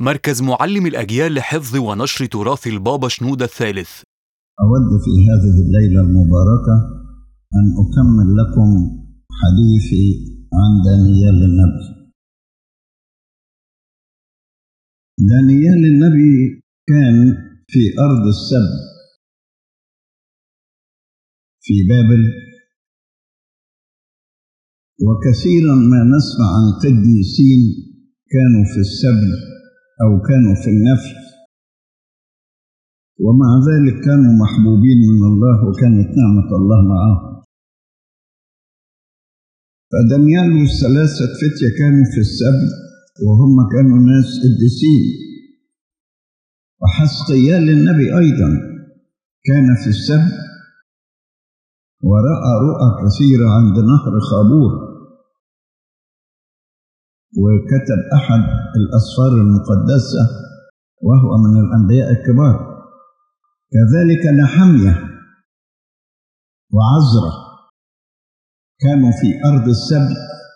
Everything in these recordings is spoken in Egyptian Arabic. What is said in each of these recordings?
مركز معلم الأجيال لحفظ ونشر تراث البابا شنودة الثالث أود في هذه الليلة المباركة أن أكمل لكم حديثي عن دانيال النبي دانيال النبي كان في أرض السبت في بابل وكثيرا ما نسمع عن قديسين كانوا في السبي أو كانوا في النفي ومع ذلك كانوا محبوبين من الله وكانت نعمة الله معهم فدانيال والثلاثة فتية كانوا في السبي وهم كانوا ناس قديسين وحسقيال النبي أيضا كان في السبي ورأى رؤى كثيرة عند نهر خابور وكتب أحد الأسفار المقدسة وهو من الأنبياء الكبار كذلك نحمية وعزرة كانوا في أرض السبت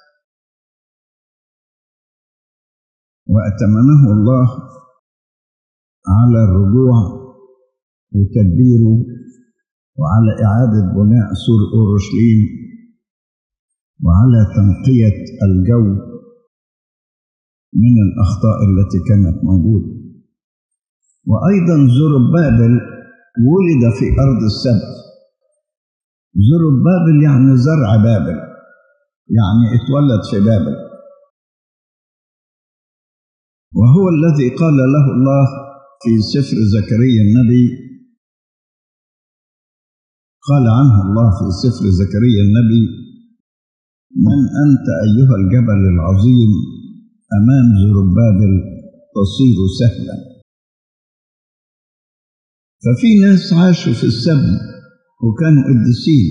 وأتمنه الله على الرجوع وتدبيره وعلى إعادة بناء سور أورشليم وعلى تنقية الجو من الأخطاء التي كانت موجودة وأيضا زربابل ولد في أرض السبت زربابل يعني زرع بابل يعني اتولد في بابل وهو الذي قال له الله في سفر زكريا النبي قال عنه الله في سفر زكريا النبي من أنت أيها الجبل العظيم أمام زربابل تصير سهلا ففي ناس عاشوا في السبي وكانوا قديسين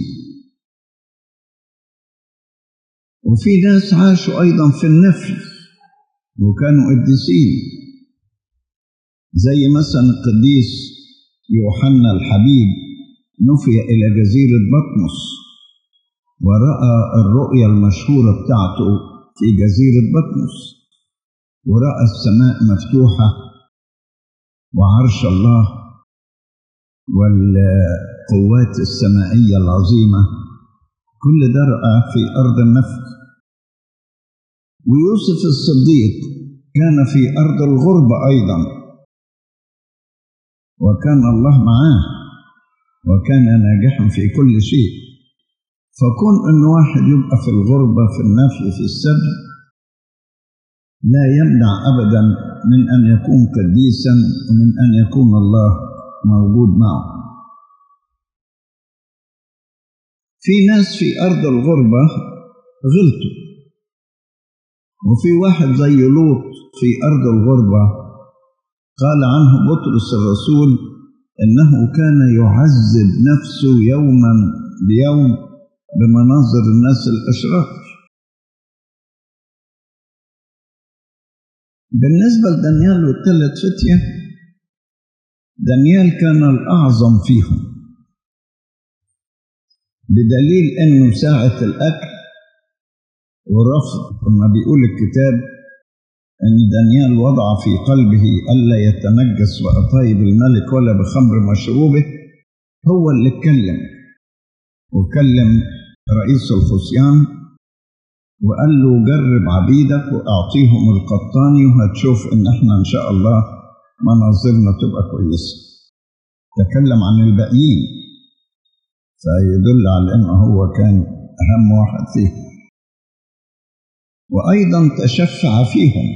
وفي ناس عاشوا أيضا في النفي وكانوا قديسين زي مثلا القديس يوحنا الحبيب نفي إلى جزيرة بطمس ورأى الرؤيا المشهورة بتاعته في جزيرة بطمس ورأى السماء مفتوحة وعرش الله والقوات السمائية العظيمة كل ده رأى في أرض النفس ويوسف الصديق كان في أرض الغربة أيضا وكان الله معاه وكان ناجحا في كل شيء فكون أن واحد يبقى في الغربة في النفي في السبي لا يمنع أبدا من أن يكون قديسا ومن أن يكون الله موجود معه في ناس في أرض الغربة غلطوا وفي واحد زي لوط في أرض الغربة قال عنه بطرس الرسول إنه كان يعذب نفسه يوما بيوم بمناظر الناس الأشرار بالنسبة لدانيال والثلاث فتية دانيال كان الأعظم فيهم بدليل أنه ساعة الأكل ورفض كما بيقول الكتاب أن دانيال وضع في قلبه ألا يتنجس بأطايب الملك ولا بخمر مشروبه هو اللي اتكلم وكلم رئيس الخصيان وقال له جرب عبيدك واعطيهم القطاني وهتشوف ان احنا ان شاء الله مناظرنا تبقى كويسه تكلم عن الباقيين فيدل على انه هو كان اهم واحد فيهم وايضا تشفع فيهم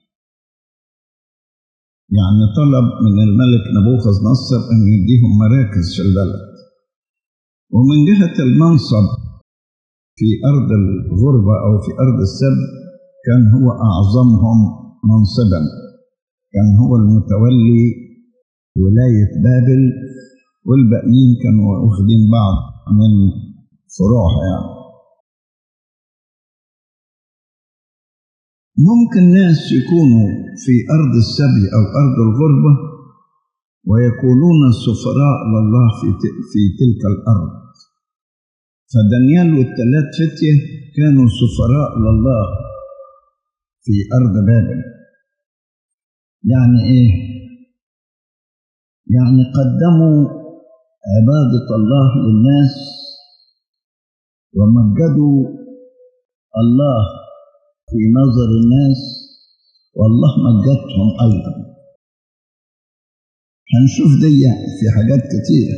يعني طلب من الملك نبوخذ نصر ان يديهم مراكز في البلد ومن جهه المنصب في أرض الغربة أو في أرض السبت كان هو أعظمهم منصبا كان هو المتولي ولاية بابل والباقيين كانوا واخدين بعض من فروعها يعني ممكن ناس يكونوا في أرض السبي أو أرض الغربة ويكونون سفراء لله في, في تلك الأرض فدانيال والثلاث فتية كانوا سفراء لله في أرض بابل يعني إيه؟ يعني قدموا عبادة الله للناس ومجدوا الله في نظر الناس والله مجدهم أيضا هنشوف دي في حاجات كتيرة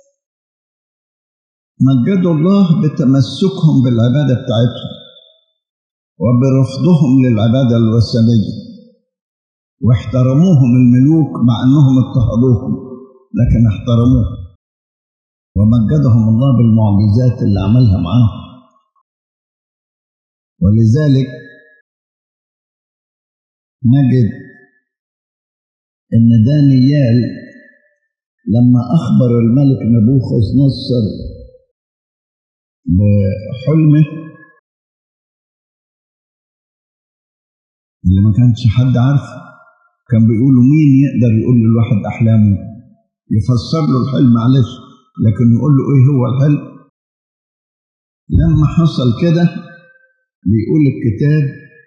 مجدوا الله بتمسكهم بالعبادة بتاعتهم وبرفضهم للعبادة الوثنية واحترموهم الملوك مع أنهم اضطهدوهم لكن احترموهم ومجدهم الله بالمعجزات اللي عملها معاهم ولذلك نجد ان دانيال لما اخبر الملك نبوخذ نصر بحلمه اللي ما كانش حد عارفه كان بيقولوا مين يقدر يقول للواحد احلامه يفسر له الحلم معلش لكن يقول له ايه هو الحلم لما حصل كده بيقول الكتاب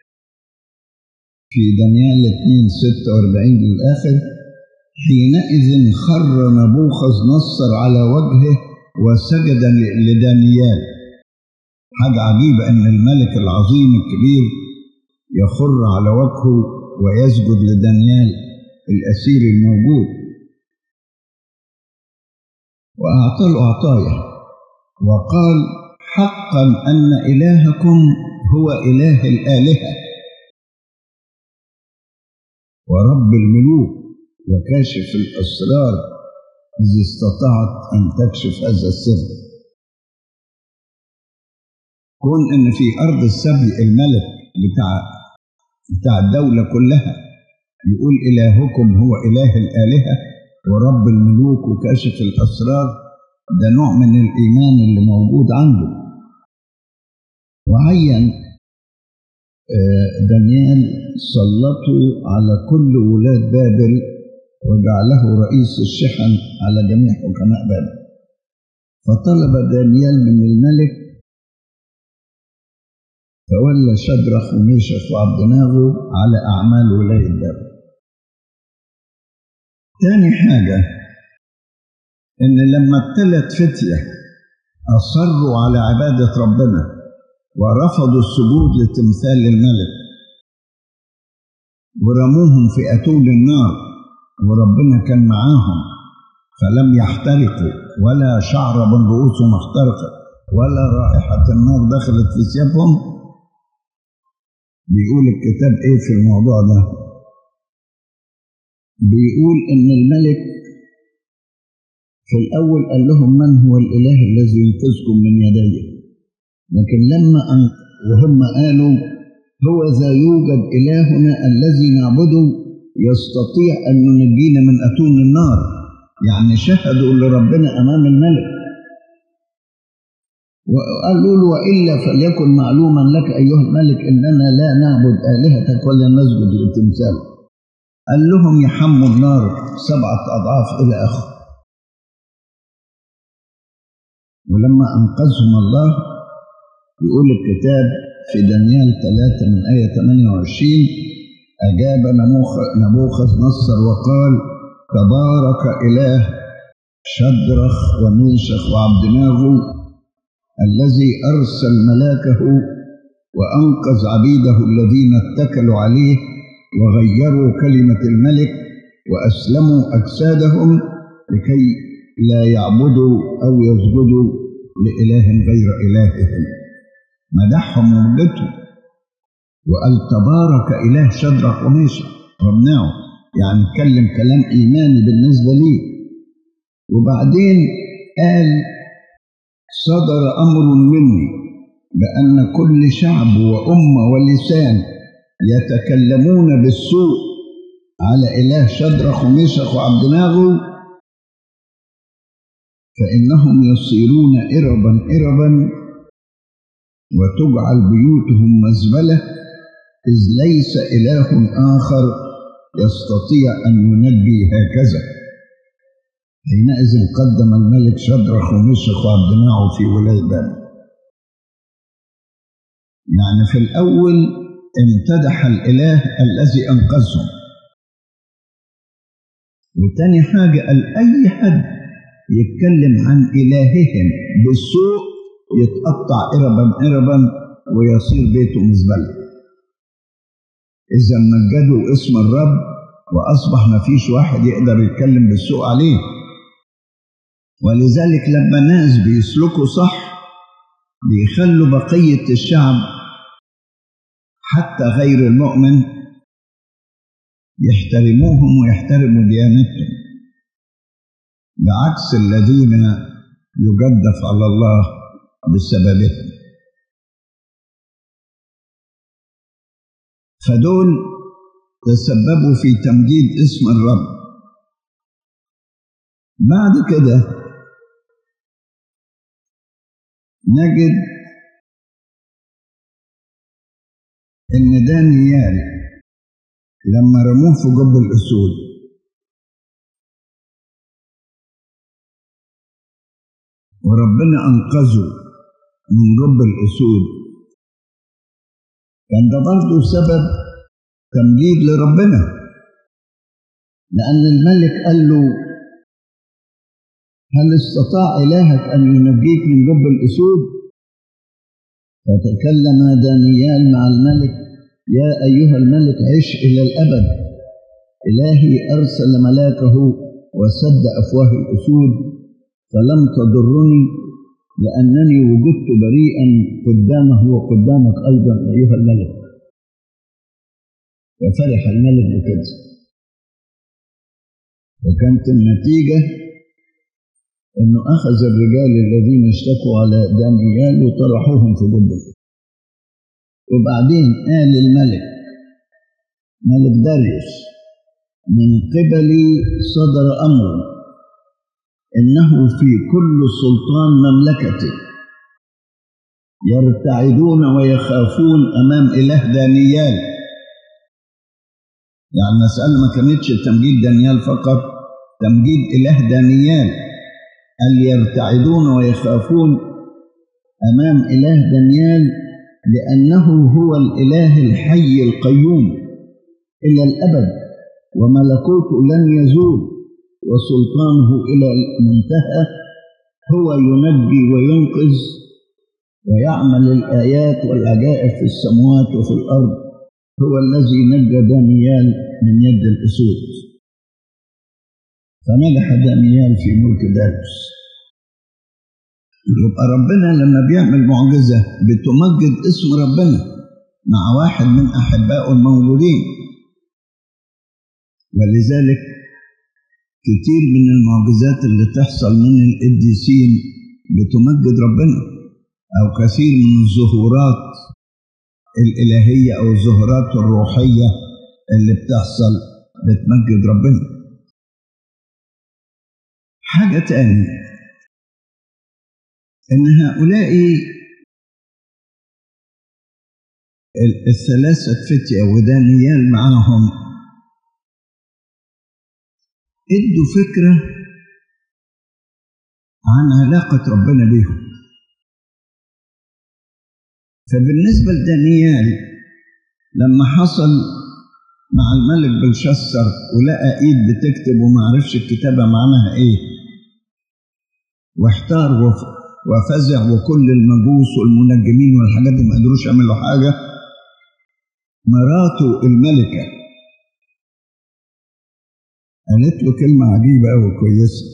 في دانيال 2 46 للآخر حينئذ خر نبوخذ نصر على وجهه وسجد لدانيال حاجة عجيبة أن الملك العظيم الكبير يخر على وجهه ويسجد لدانيال الأسير الموجود وأعطى له عطايا وقال حقا أن إلهكم هو إله الآلهة ورب الملوك وكاشف الأسرار إذ استطعت أن تكشف هذا السر كون إن في أرض السبي الملك بتاع بتاع الدولة كلها يقول إلهكم هو إله الآلهة ورب الملوك وكاشف الأسرار ده نوع من الإيمان اللي موجود عنده وعين دانيال سلطه على كل ولاد بابل وجعله رئيس الشحن على جميع حكماء بابل فطلب دانيال من الملك فولى شدرخ وميشخ وعبدناغو على أعمال ولاية بابل تاني حاجة إن لما التلت فتية أصروا على عبادة ربنا ورفضوا السجود لتمثال الملك ورموهم في أتون النار وربنا كان معاهم فلم يحترقوا ولا شعر من رؤوسهم احترقت ولا رائحة النار دخلت في ثيابهم بيقول الكتاب ايه في الموضوع ده بيقول ان الملك في الاول قال لهم من هو الاله الذي ينقذكم من يدي لكن لما أن وهم قالوا هو ذا يوجد إلهنا الذي نعبده يستطيع أن ينجينا من أتون النار يعني شهدوا لربنا أمام الملك وقالوا له وإلا فليكن معلوما لك أيها الملك إننا لا نعبد آلهتك ولا نسجد للتمثال قال لهم يحموا النار سبعة أضعاف إلى آخره ولما أنقذهم الله يقول الكتاب في دانيال 3 من آية 28 أجاب نبوخذ نصر وقال تبارك إله شدرخ وميشخ وعبدناغو الذي أرسل ملاكه وأنقذ عبيده الذين اتكلوا عليه وغيروا كلمة الملك وأسلموا أجسادهم لكي لا يعبدوا أو يسجدوا لإله غير إلههم مدحهم ومجدهم وقال تبارك إله شدرك وميشك ربناه يعني اتكلم كلام إيماني بالنسبة لي وبعدين قال صدر أمر مني بأن كل شعب وأمة ولسان يتكلمون بالسوء على إله شدرخ وميشخ وعبدناغو فإنهم يصيرون إربا إربا وتجعل بيوتهم مزبلة إذ ليس إله آخر يستطيع أن ينجي هكذا حينئذ قدم الملك شدرخ ومشخ وعبدناعه في ولاية بابل يعني في الأول امتدح الإله الذي أنقذهم وتاني حاجة قال أي حد يتكلم عن إلههم بالسوء يتقطع إربا إربا ويصير بيته مزبلة إذا مجدوا اسم الرب وأصبح ما فيش واحد يقدر يتكلم بالسوء عليه ولذلك لما ناس بيسلكوا صح بيخلوا بقية الشعب حتى غير المؤمن يحترموهم ويحترموا ديانتهم بعكس الذين يجدف على الله بسببهم فدول تسببوا في تمجيد اسم الرب بعد كده نجد ان دانيال لما رموه في جب الاسود وربنا انقذه من جب الاسود كان ده برضه سبب تمجيد لربنا لأن الملك قال له هل استطاع إلهك أن ينجيك من جب الأسود؟ فتكلم دانيال مع الملك يا أيها الملك عش إلى الأبد إلهي أرسل ملاكه وسد أفواه الأسود فلم تضرني لأنني وجدت بريئا قدامه وقدامك أيضا أيها الملك ففرح الملك بكده وكانت النتيجة أنه أخذ الرجال الذين اشتكوا على دانيال وطرحوهم في جبل وبعدين قال الملك ملك داريوس من قبلي صدر أمر إنه في كل سلطان مملكته يرتعدون ويخافون أمام إله دانيال يعني المسألة ما كانتش تمجيد دانيال فقط تمجيد إله دانيال قال يرتعدون ويخافون أمام إله دانيال لأنه هو الإله الحي القيوم إلى الأبد وملكوته لن يزول وسلطانه إلى المنتهى هو ينجي وينقذ ويعمل الآيات والعجائب في السماوات وفي الأرض هو الذي نجى دانيال من يد الأسود فنجح دانيال في ملك داريوس يبقى ربنا لما بيعمل معجزة بتمجد اسم ربنا مع واحد من أحبائه المولودين ولذلك كتير من المعجزات اللي تحصل من القديسين بتمجد ربنا أو كثير من الظهورات الإلهية أو الظهورات الروحية اللي بتحصل بتمجد ربنا حاجة تانية إن هؤلاء الثلاثة فتية ودانيال معاهم ادوا فكرة عن علاقة ربنا بيهم فبالنسبة لدانيال لما حصل مع الملك بلشسر ولقى ايد بتكتب وما عرفش الكتابة معناها ايه واحتار وفزع وكل المجوس والمنجمين والحاجات دي ما قدروش يعملوا حاجة مراته الملكة قالت له كلمة عجيبة أوي كويسة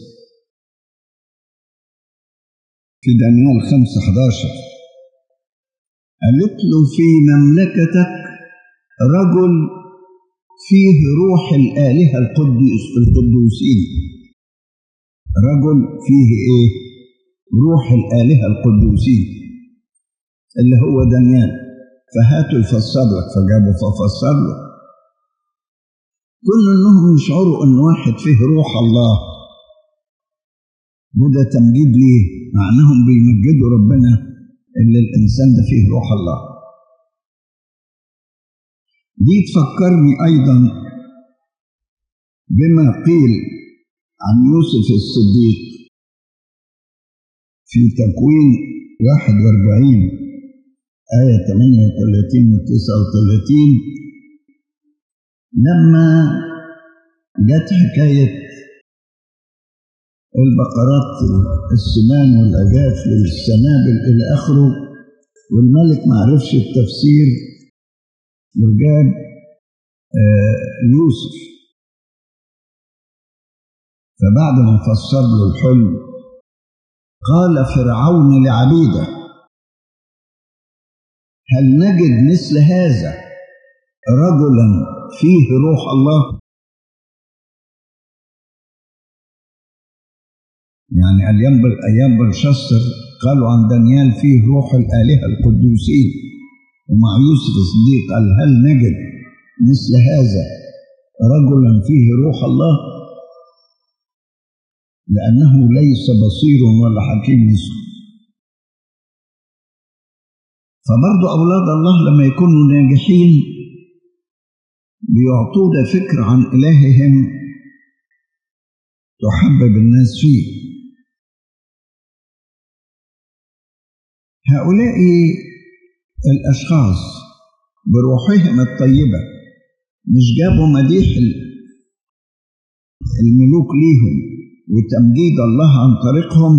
في دانيال 5 11 قالت له في مملكتك رجل فيه روح الآلهة القدس القدوسين رجل فيه إيه؟ روح الآلهة القدوسين اللي هو دانيال فهاتوا يفسر لك فجابوا ففسر له كل انهم يشعروا ان واحد فيه روح الله وده تمجيد ليه مع انهم بيمجدوا ربنا اللي الانسان ده فيه روح الله دي تفكرني ايضا بما قيل عن يوسف الصديق في تكوين 41 آية 38 و 39 لما جت حكاية البقرات السنان والأجاف والسنابل إلى آخره والملك ما عرفش التفسير وجاب آه يوسف فبعد ما فسر له الحلم قال فرعون لعبيده هل نجد مثل هذا رجلا فيه روح الله يعني ايام ايام بلشسر قالوا عن دانيال فيه روح الالهه القدوسين ومع يوسف الصديق قال هل نجد مثل هذا رجلا فيه روح الله لانه ليس بصير ولا حكيم مثله فبرضو أولاد الله لما يكونوا ناجحين بيعطونا فكر عن إلههم تحبب الناس فيه هؤلاء الأشخاص بروحهم الطيبة مش جابوا مديح الملوك ليهم وتمجيد الله عن طريقهم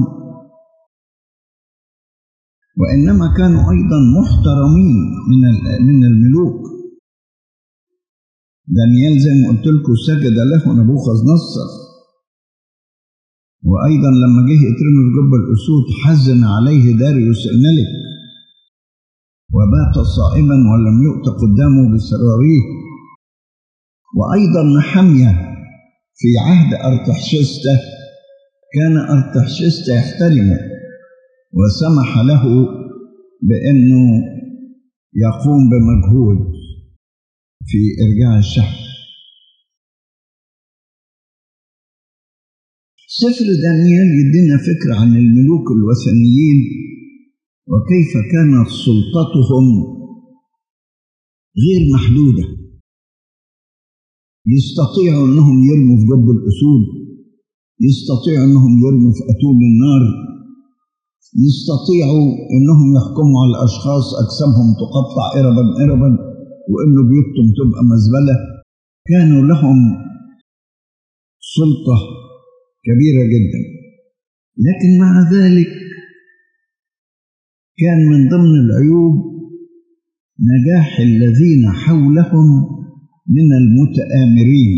وإنما كانوا أيضا محترمين من من الملوك دانيال زي ما قلت لكم سجد له نبوخذ نصر وأيضا لما جه يترمي في جب الأسود حزن عليه داريوس الملك وبات صائما ولم يؤت قدامه بسراريه وأيضا نحمية في عهد أرتحشسته كان أرتحشسته يحترمه وسمح له بأنه يقوم بمجهود في إرجاع الشعب سفر دانيال يدينا فكرة عن الملوك الوثنيين وكيف كانت سلطتهم غير محدودة يستطيعوا أنهم يرموا في جب الأسود يستطيعوا أنهم يرموا في أتون النار يستطيعوا أنهم يحكموا على الأشخاص أجسامهم تقطع إربا إربا وإنه بيوتهم تبقى مزبلة كانوا لهم سلطة كبيرة جدا لكن مع ذلك كان من ضمن العيوب نجاح الذين حولهم من المتآمرين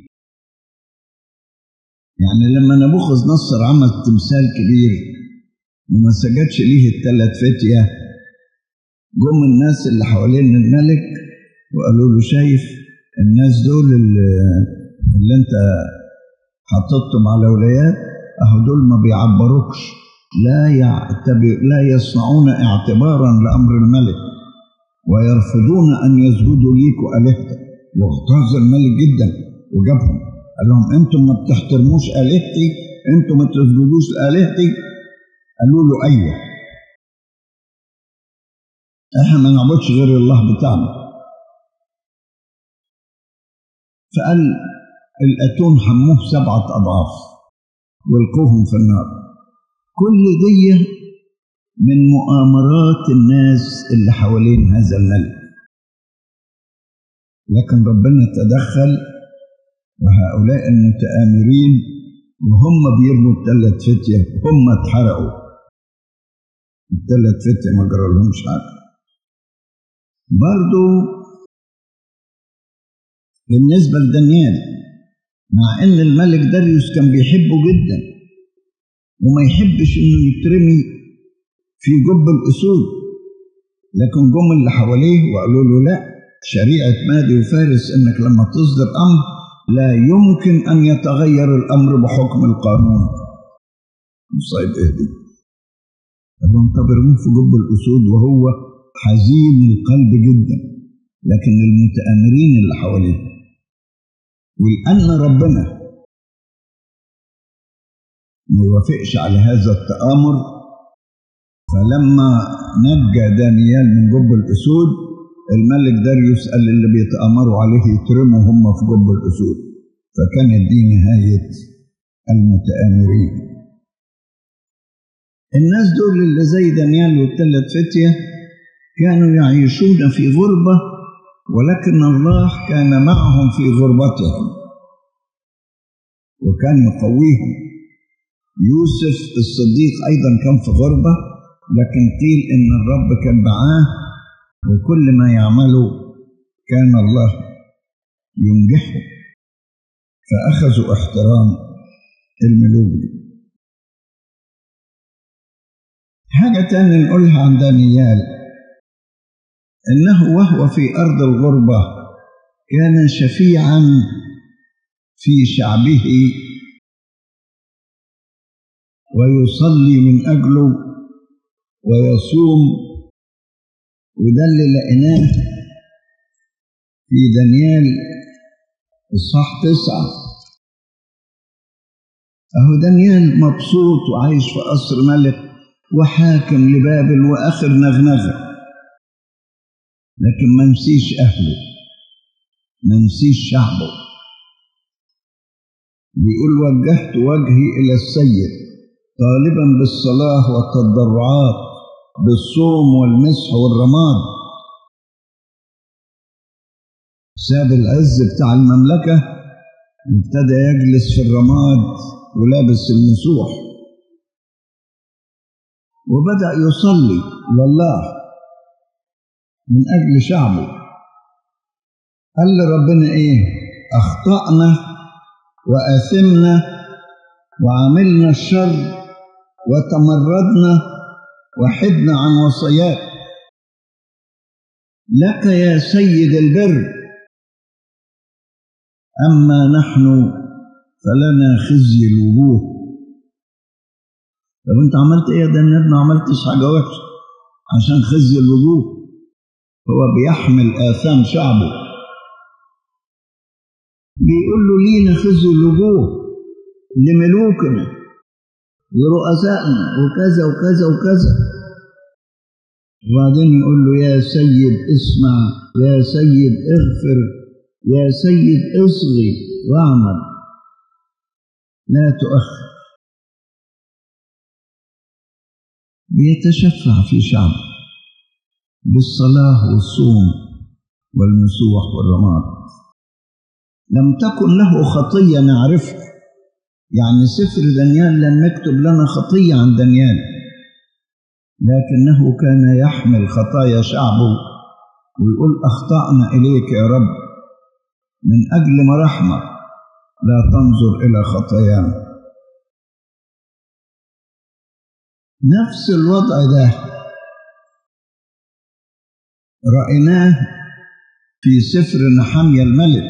يعني لما نبوخذ نصر عمل تمثال كبير وما سجدش ليه الثلاث فتية جم الناس اللي حوالين الملك وقالوا له شايف الناس دول اللي, اللي انت حطيتهم على ولايات اهو دول ما بيعبروكش لا يعتبر لا يصنعون اعتبارا لامر الملك ويرفضون ان يسجدوا ليك والهتك واغتاظ الملك جدا وجابهم قال لهم انتم ما بتحترموش الهتي انتم ما تسجدوش لالهتي قالوا له ايوه احنا ما نعبدش غير الله بتاعنا فقال الاتون حموه سبعه اضعاف والقوهم في النار كل دي من مؤامرات الناس اللي حوالين هذا الملك لكن ربنا تدخل وهؤلاء المتآمرين وهم بيرموا الثلاث فتية هم اتحرقوا الثلاث فتية ما جرى لهمش حاجة برضو بالنسبة لدانيال مع ان الملك داريوس كان بيحبه جدا وما يحبش انه يترمي في جب الاسود لكن جم اللي حواليه وقالوا له لا شريعة مادي وفارس انك لما تصدر امر لا يمكن ان يتغير الامر بحكم القانون مصيب ايه دي قال لهم طب ارموه في جب الاسود وهو حزين القلب جدا لكن المتآمرين اللي حواليه ولأن ربنا ما يوافقش على هذا التآمر فلما نجى دانيال من جب الأسود الملك داريوس قال اللي بيتآمروا عليه يترموا هم في جب الأسود فكانت دي نهاية المتآمرين الناس دول اللي زي دانيال والثلاث فتية كانوا يعيشون في غربة ولكن الله كان معهم في غربتهم وكان يقويهم يوسف الصديق أيضا كان في غربة لكن قيل إن الرب كان معاه وكل ما يعمله كان الله ينجحه فأخذوا احترام الملوك دي حاجة تانية نقولها عن دانيال إنه وهو في أرض الغربة كان شفيعا في شعبه ويصلي من أجله ويصوم وده اللي لقيناه في دانيال الصح تسعة أهو دانيال مبسوط وعايش في قصر ملك وحاكم لبابل وآخر نغنغة لكن ما نسيش أهله ما نسيش شعبه بيقول وجهت وجهي إلى السيد طالبا بالصلاة والتضرعات بالصوم والمسح والرماد ساب العز بتاع المملكة وابتدى يجلس في الرماد ولابس المسوح وبدأ يصلي لله من أجل شعبه قال لربنا إيه أخطأنا وآثمنا وعملنا الشر وتمردنا وحدنا عن وصاياك لك يا سيد البر أما نحن فلنا خزي الوجوه طب أنت عملت إيه يا دانيال ما عملتش حاجة وحشة عشان خزي الوجوه هو بيحمل آثام شعبه بيقول له لينا خزي الوجوه لملوكنا ورؤسائنا وكذا وكذا وكذا وبعدين يقول له يا سيد اسمع يا سيد اغفر يا سيد اصغي واعمل لا تؤخر بيتشفع في شعبه بالصلاة والصوم والمسوح والرماد لم تكن له خطية نعرفها يعني سفر دانيال لم يكتب لنا خطية عن دانيال لكنه كان يحمل خطايا شعبه ويقول أخطأنا إليك يا رب من أجل مراحمك لا تنظر إلى خطايانا نفس الوضع ده رأيناه في سفر نحمية الملك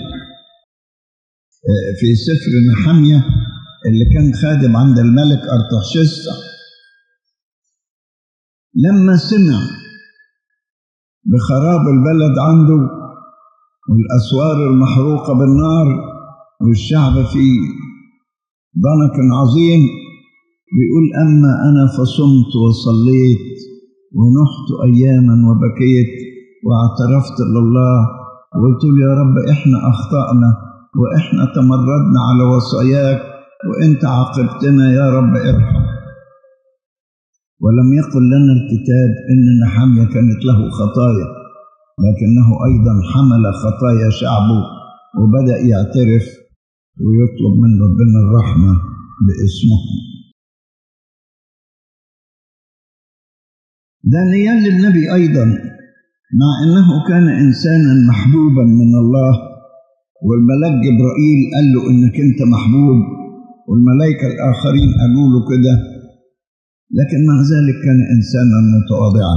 في سفر نحمية اللي كان خادم عند الملك أرتحشستا لما سمع بخراب البلد عنده والأسوار المحروقة بالنار والشعب في ضنك عظيم بيقول أما أنا فصمت وصليت ونحت أياما وبكيت واعترفت لله وقلت له يا رب إحنا أخطأنا وإحنا تمردنا على وصاياك وإنت عاقبتنا يا رب ارحم ولم يقل لنا الكتاب إن نحمية كانت له خطايا لكنه أيضا حمل خطايا شعبه وبدأ يعترف ويطلب من ربنا الرحمة باسمه دانيال النبي أيضا مع أنه كان إنسانا محبوبا من الله والملاك جبرائيل قال له إنك أنت محبوب والملائكة الآخرين قالوا له كده لكن مع ذلك كان إنسانا متواضعا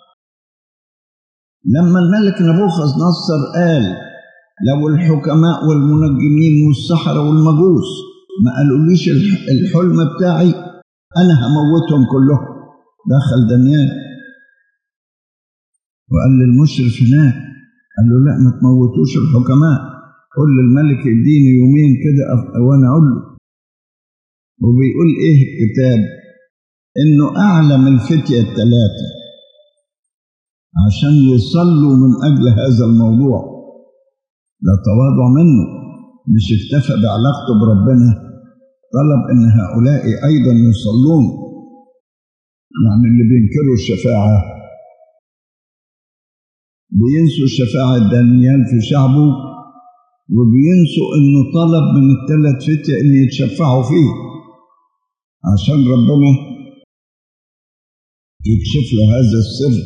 لما الملك نبوخذ نصر قال لو الحكماء والمنجمين والسحرة والمجوس ما قالوليش الحلم بتاعي أنا هموتهم كلهم دخل دانيال وقال للمشرف هناك قال له لا ما تموتوش الحكماء قل للملك اديني يومين كده وانا اقول له وبيقول ايه الكتاب انه اعلم الفتية الثلاثة عشان يصلوا من اجل هذا الموضوع ده تواضع منه مش اكتفى بعلاقته بربنا طلب ان هؤلاء ايضا يصلون يعني اللي بينكروا الشفاعة بينسوا شفاعة دانيال في شعبه وبينسوا انه طلب من الثلاث فتية ان يتشفعوا فيه عشان ربنا يكشف له هذا السر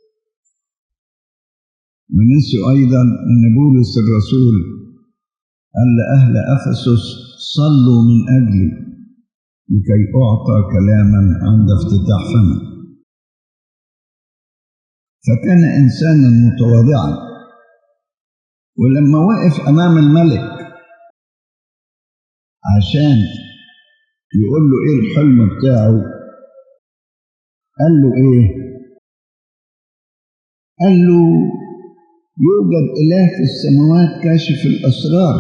ونسوا أيضا أن بولس الرسول قال لأهل أفسس صلوا من أجلي لكي أعطى كلاما عند افتتاح فمي فكان إنسانا متواضعا ولما وقف أمام الملك عشان يقول له إيه الحلم بتاعه قال له إيه قال له يوجد إله في السماوات كاشف الأسرار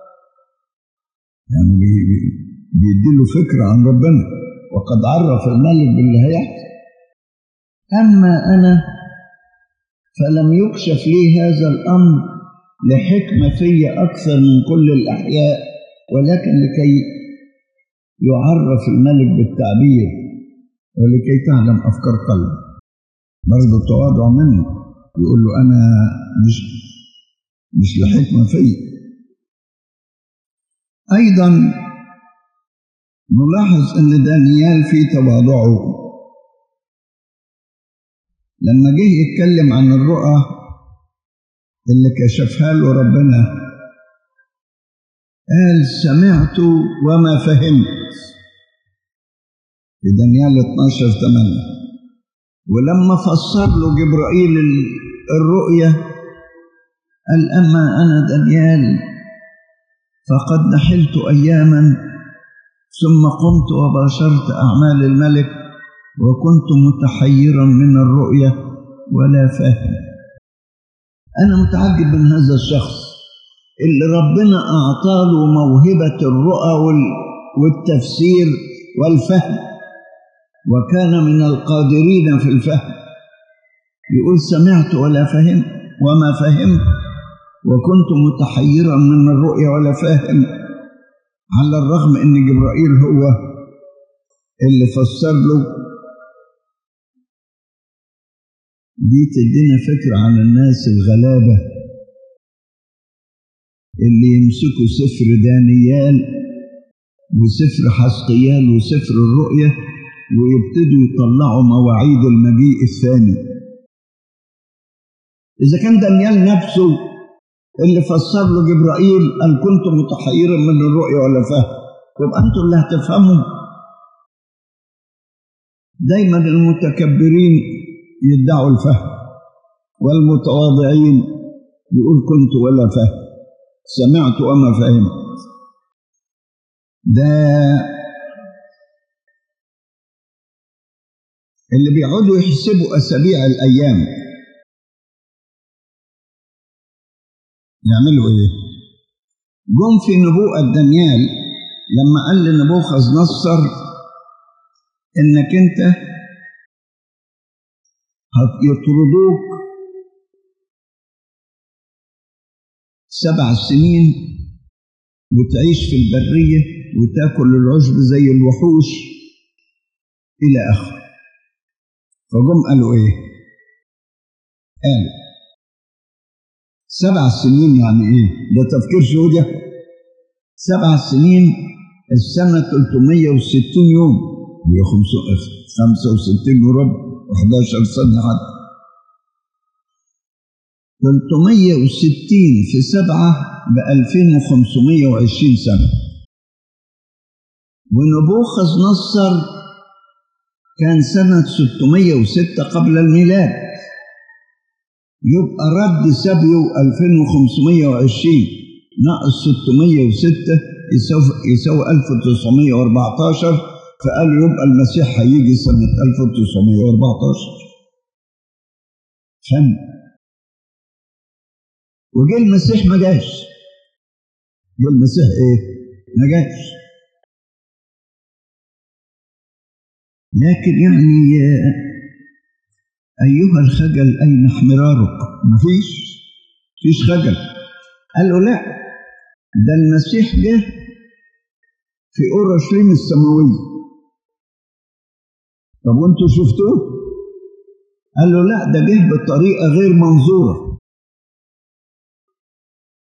يعني بيديله فكرة عن ربنا وقد عرف الملك باللي هيحصل أما أنا فلم يكشف لي هذا الأمر لحكمة في أكثر من كل الأحياء ولكن لكي يعرف الملك بالتعبير ولكي تعلم أفكار قلبه برضه التواضع منه يقول له أنا مش مش لحكمة في أيضا نلاحظ أن دانيال في تواضعه لما جه يتكلم عن الرؤى اللي كشفها له ربنا قال سمعت وما فهمت في دانيال 12 8 ولما فسر له جبرائيل الرؤيا قال أما أنا دانيال فقد نحلت أياما ثم قمت وباشرت أعمال الملك وكنت متحيرا من الرؤيا ولا فاهم أنا متعجب من هذا الشخص اللي ربنا أعطاله موهبة الرؤى والتفسير والفهم وكان من القادرين في الفهم يقول سمعت ولا فهمت وما فهمت وكنت متحيرا من الرؤيا ولا فاهم على الرغم ان جبرائيل هو اللي فسر له دي تدينا فكرة عن الناس الغلابة اللي يمسكوا سفر دانيال وسفر حسقيال وسفر الرؤية ويبتدوا يطلعوا مواعيد المجيء الثاني إذا كان دانيال نفسه اللي فسر له جبرائيل قال كنت متحيرا من الرؤيا ولا فهم يبقى انتوا اللي هتفهموا دايما المتكبرين يدعوا الفهم والمتواضعين يقول كنت ولا فهم سمعت وما فهمت ده اللي بيقعدوا يحسبوا اسابيع الايام يعملوا ايه جم في نبوءة دانيال لما قال لنبوخذ نصر انك انت يطردوك سبع سنين وتعيش في البرية وتاكل العشب زي الوحوش إلى آخره فجم قالوا إيه؟ قالوا سبع سنين يعني ايه ده تفكير شهودية سبع سنين السنة 360 يوم هي 65 وربع و11 سنة حتى 360 في سبعة ب 2520 سنة ونبوخذ نصر كان سنة 606 قبل الميلاد يبقى رد سبيه 2520 ناقص 606 يساوي يساوي 1914 فقالوا يبقى المسيح هيجي سنة 1914 فهم وجه المسيح ما جاش جه المسيح ايه؟ ما جاش لكن يعني أيها الخجل أين احمرارك؟ مفيش مفيش خجل قال له لا ده المسيح جه في أورشليم السماوية طب وانتوا شفتوه؟ قال له لا ده جه بطريقة غير منظورة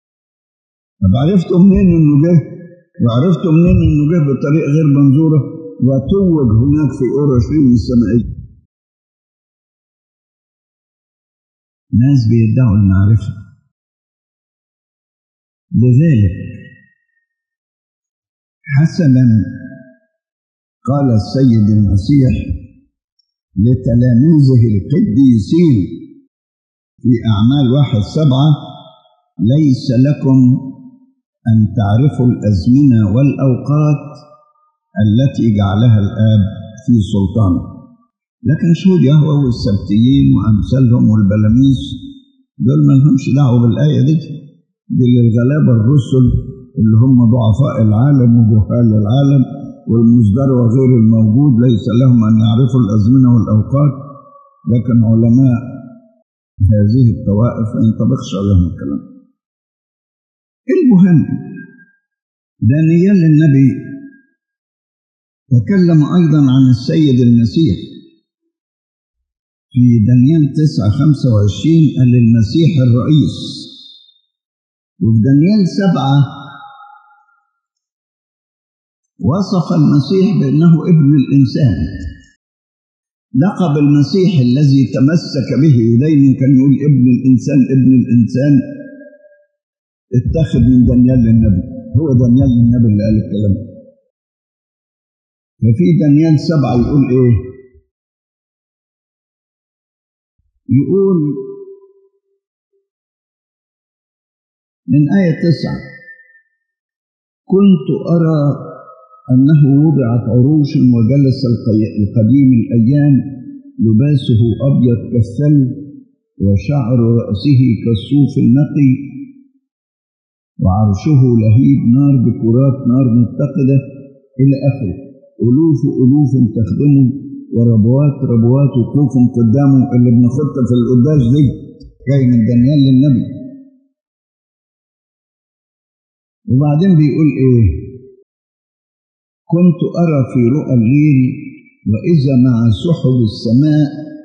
طب عرفتوا منين انه جه؟ وعرفتوا منين انه جه بطريقة غير منظورة؟ وتوج هناك في أورشليم السمائية ناس بيدعوا المعرفة لذلك حسنا قال السيد المسيح لتلاميذه القديسين في أعمال واحد سبعة ليس لكم أن تعرفوا الأزمنة والأوقات التي جعلها الآب في سلطانه لكن شهود يهوى والسبتيين وأمثالهم والبلاميس دول ما لهمش دعوة بالآية دي دي للغلابة الرسل اللي هم ضعفاء العالم وجهال العالم والمصدر وغير الموجود ليس لهم أن يعرفوا الأزمنة والأوقات لكن علماء هذه الطوائف ما ينطبقش عليهم الكلام المهم دانيال النبي تكلم أيضا عن السيد المسيح في دانيال 9 25 قال المسيح الرئيس وفي دانيال 7 وصف المسيح بأنه ابن الإنسان لقب المسيح الذي تمسك به ودايما كان يقول ابن الإنسان ابن الإنسان اتخذ من دانيال النبي هو دانيال النبي اللي قال الكلام ففي دانيال سبعة يقول ايه يقول من آية تسعة كنت أرى أنه وضعت عروش وجلس القديم الأيام لباسه أبيض كالثلج وشعر رأسه كالصوف النقي وعرشه لهيب نار بكرات نار متقدة إلى آخره ألوف ألوف تخدمه وربوات ربوات وقوف قدامه اللي بناخدها في القداس دي جاي من دانيال للنبي وبعدين بيقول إيه كنت أرى في رؤى الليل وإذا مع سحب السماء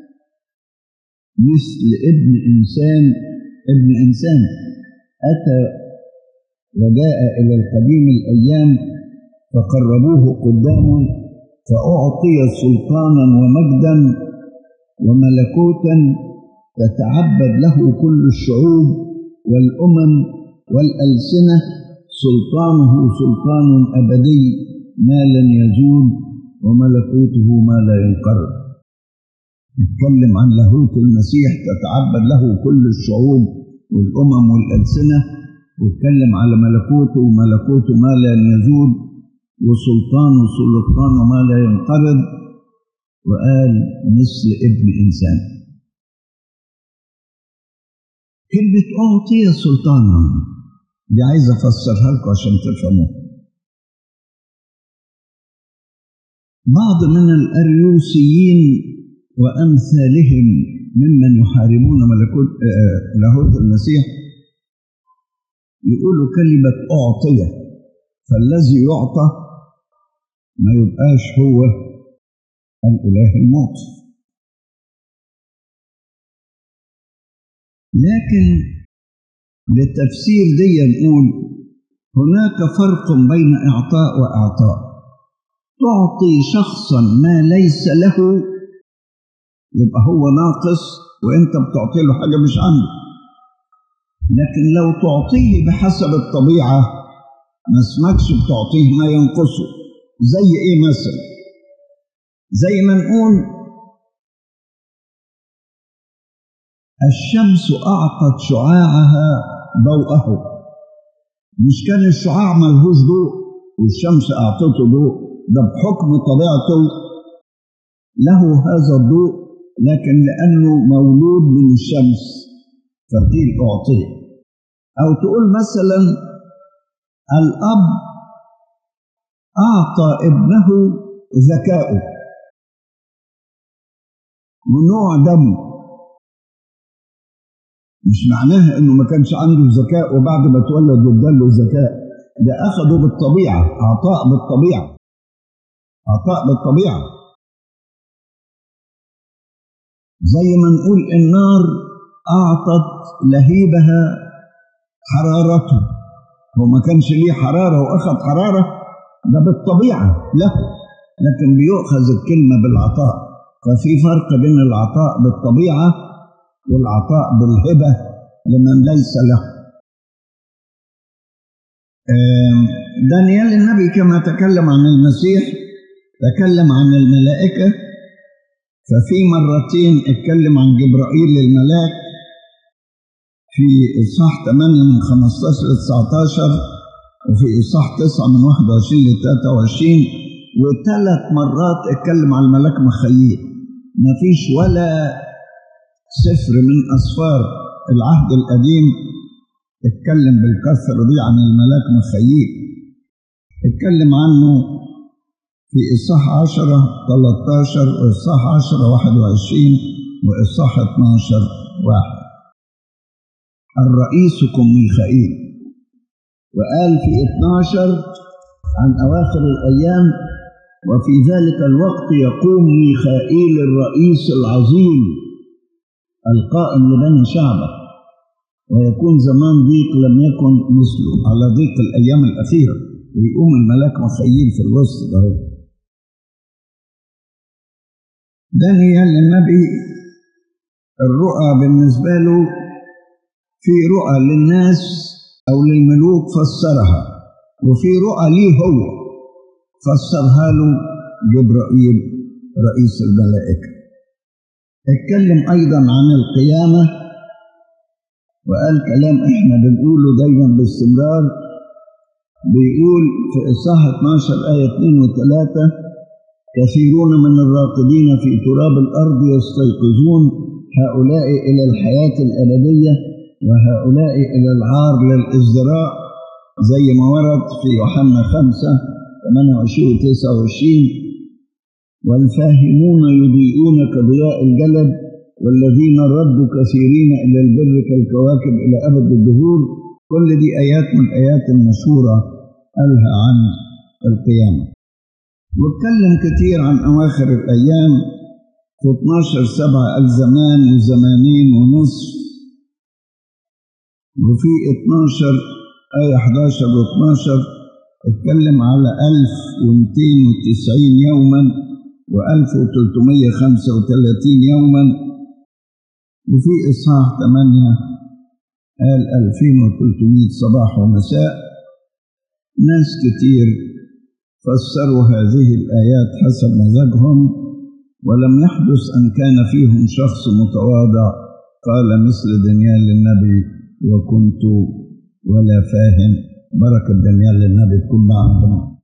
مثل ابن إنسان ابن إنسان أتى وجاء إلى القديم الأيام فقربوه قدامه فأعطي سلطانا ومجدا وملكوتا تتعبد له كل الشعوب والأمم والألسنة سلطانه سلطان أبدي ما لن يزول وملكوته ما لا ينقرض نتكلم عن لاهوت المسيح تتعبد له كل الشعوب والأمم والألسنة واتكلم على ملكوته وملكوته ما لا يزول وسلطانه سلطانه ما لا ينقرض وقال مثل ابن إنسان كلمة أعطي سلطانا دي عايز أفسرها لكم عشان تفهموها بعض من الأريوسيين وأمثالهم ممن يحاربون ملكوت لاهوت المسيح يقولوا كلمة أعطية فالذي يعطى ما يبقاش هو الإله المعطي لكن للتفسير دي نقول هناك فرق بين إعطاء وإعطاء تعطي شخصا ما ليس له يبقى هو ناقص وانت بتعطي له حاجه مش عنده لكن لو تعطيه بحسب الطبيعه ما اسمكش بتعطيه ما ينقصه زي ايه مثلا زي ما نقول الشمس اعطت شعاعها ضوءه مش كان الشعاع ملهوش ضوء والشمس اعطته ضوء ده بحكم طبيعته له هذا الضوء لكن لأنه مولود من الشمس فقيل أعطيه أو تقول مثلا الأب أعطى ابنه ذكاؤه ونوع دم مش معناها انه ما كانش عنده ذكاء وبعد ما اتولد اداله ذكاء ده اخذه بالطبيعه عطاء بالطبيعه عطاء بالطبيعة زي ما نقول النار أعطت لهيبها حرارته هو ما كانش ليه حرارة وأخذ حرارة ده بالطبيعة له لكن بيؤخذ الكلمة بالعطاء ففي فرق بين العطاء بالطبيعة والعطاء بالهبة لمن ليس له دانيال النبي كما تكلم عن المسيح تكلم عن الملائكة ففي مرتين اتكلم عن جبرائيل الملاك في إصحاح 8 من 15 ل 19 وفي إصحاح 9 من 21 ل 23 وثلاث مرات اتكلم عن الملاك مخيل ما فيش ولا سفر من أسفار العهد القديم اتكلم بالكثرة دي عن الملاك مخيل اتكلم عنه في إصحاح 10 13 وإصحاح 10 21 وإصحاح 12 واحد الرئيسكم ميخائيل وقال في 12 عن أواخر الأيام وفي ذلك الوقت يقوم ميخائيل الرئيس العظيم القائم لبني شعبه ويكون زمان ضيق لم يكن مثله على ضيق الأيام الأخيرة ويقوم الملاك مخيل في الوسط ده دانيال النبي الرؤى بالنسبة له في رؤى للناس أو للملوك فسرها وفي رؤى ليه هو فسرها له جبرائيل رئيس الملائكة اتكلم أيضا عن القيامة وقال كلام احنا بنقوله دايما باستمرار بيقول في إصحاح 12 آية 2 و3 كثيرون من الراقدين في تراب الأرض يستيقظون هؤلاء إلى الحياة الأبدية وهؤلاء إلى العار للإزدراء زي ما ورد في يوحنا 5 28 و 29 والفاهمون يضيئون كضياء الجلد والذين ردوا كثيرين إلى البر كالكواكب إلى أبد الدهور كل دي آيات من الآيات المشهورة قالها عن القيامة واتكلم كتير عن أواخر الأيام في 12 سبعة الزمان وزمانين ونصف وفي 12 آية 11 و 12 اتكلم على 1290 يوما و 1335 يوما وفي إصحاح 8 قال 2300 صباح ومساء ناس كتير فسروا هذه الآيات حسب مزاجهم ولم يحدث أن كان فيهم شخص متواضع قال مثل دانيال النبي وكنت ولا فاهم بركة دانيال النبي تكون معهم